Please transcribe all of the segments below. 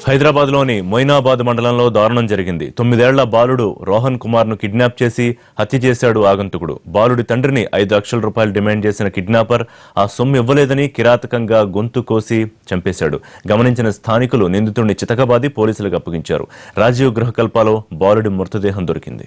హైదరాబాద్లోని మొయినాబాద్ మండలంలో దారుణం జరిగింది తొమ్మిదేళ్ల బాలుడు రోహన్ కుమార్ను కిడ్నాప్ చేసి హత్య చేశాడు ఆగంతుకుడు బాలుడి తండ్రిని ఐదు లక్షల రూపాయలు డిమాండ్ చేసిన కిడ్నాపర్ ఆ సొమ్ము ఇవ్వలేదని కిరాతకంగా గొంతు కోసి చంపేశాడు గమనించిన స్థానికులు నిందితుడిని చితకబాది పోలీసులకు అప్పగించారు రాజీవ్ గృహకల్పాలో బాలుడి మృతదేహం దొరికింది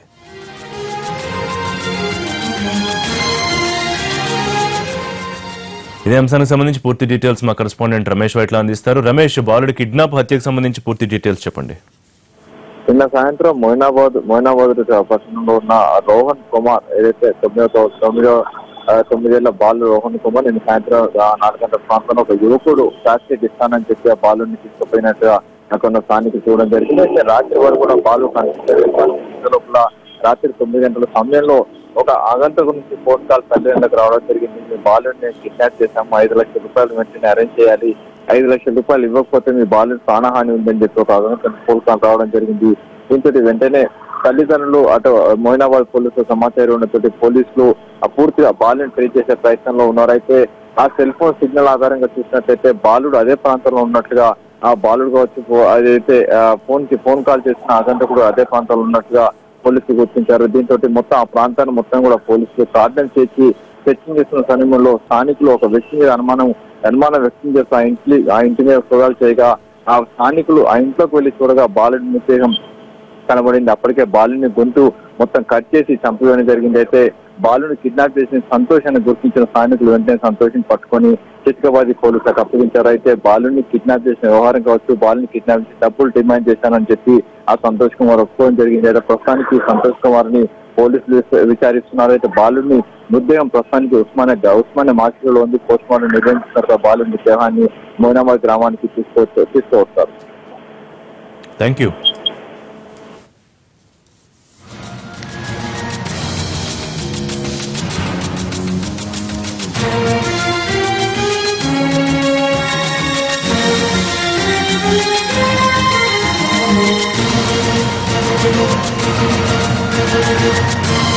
ఇదే అంశానికి సంబంధించి పూర్తి డీటెయిల్స్ మా కరెస్పాండెంట్ రమేష్ వైట్ల అందిస్తారు రమేష్ బాలుడి కిడ్నాప్ హత్యకు సంబంధించి పూర్తి డీటెయిల్స్ చెప్పండి నిన్న సాయంత్రం మొయినాబాద్ మొయినాబాద్ పట్టణంలో ఉన్న రోహన్ కుమార్ ఏదైతే తొమ్మిదో తొమ్మిదో ఆ, తొమ్మిదేళ్ల బాలు రోహన్ కుమార్ నిన్న సాయంత్రం ఆ, నాలుగు గంటల ప్రాంతంలో ఒక యువకుడు ప్లాస్టిక్ ఇస్తానని చెప్పి ఆ బాలుని తీసుకుపోయినట్టుగా అక్కడ స్థానికులు చూడడం జరిగింది అయితే రాత్రి వరకు కూడా బాలు కనిపించలేదు ఇంత లోపల రాత్రి తొమ్మిది గంటల సమయంలో ఒక ఆగంతకు నుంచి ఫోన్ కాల్ తల్లిదండ్రులకు రావడం జరిగింది మీ బాలుని కిడ్నాప్ చేశాము ఐదు లక్షల రూపాయలు వెంటనే అరేంజ్ చేయాలి ఐదు లక్షల రూపాయలు ఇవ్వకపోతే మీ బాలుని ప్రాణహాని ఉందని చెప్పి ఒక అగంతకు ఫోన్ కాల్ రావడం జరిగింది దీంతో వెంటనే తల్లిదండ్రులు అటు మొయినాబాద్ పోలీసులు సమాచారం ఉండతో పోలీసులు ఆ పూర్తిగా బాలుని ట్రేస్ చేసే ప్రయత్నంలో ఉన్నారు అయితే ఆ సెల్ ఫోన్ సిగ్నల్ ఆధారంగా చూసినట్లయితే బాలుడు అదే ప్రాంతంలో ఉన్నట్లుగా ఆ బాలుడు కావచ్చు ఫో- అదైతే ఆ, ఫోన్ కి ఫోన్ కాల్ చేసిన అగంతకుడు అదే ప్రాంతంలో ఉన్నట్టుగా పోలీసులు గుర్తించారు దీంతో మొత్తం ఆ ప్రాంతాన్ని మొత్తం కూడా పోలీసులు కార్డన్ చేసి సెర్చింగ్ చేస్తున్న సమయంలో స్థానికులు ఒక వ్యక్తి మీద అనుమానం అనుమానం వ్యక్తం చేస్తూ ఆ ఇంటి ఆ ఇంటి మీద సోదాలు చేయగా ఆ స్థానికులు ఆ ఇంట్లోకి వెళ్లి చూడగా బాలుడి మృతదేహం కనబడింది అప్పటికే బాలుని గొంతు మొత్తం కట్ చేసి చంపేయడం జరిగింది అయితే బాలుని కిడ్నాప్ చేసిన సంతోషాన్ని గుర్తించిన స్థానికులు వెంటనే సంతోషం పట్టుకొని చిత్కబాది పోలీసులకు అప్పగించారు అయితే బాలుని కిడ్నాప్ చేసిన వ్యవహారం కావచ్చు బాలుని కిడ్నాప్ చేసి డబ్బులు డిమాండ్ చేశానని చెప్పి ఆ సంతోష్ కుమార్ ఒప్పుకోవడం జరిగింది అయితే ప్రస్తుతానికి సంతోష్ కుమార్ ని పోలీసులు విచ- విచారిస్తున్నారు అయితే బాలుని మృతదేహం ప్రస్తుతానికి ఉస్మానియా ఉస్మానియా మార్కెట్లో ఉంది పోస్ట్ మార్టం నిర్వహించిన బాలు మృతదేహాన్ని మోయినాబాద్ గ్రామానికి తీసుకొ తీసుకువస్తారు థ్యాంక్ యూ Thank you.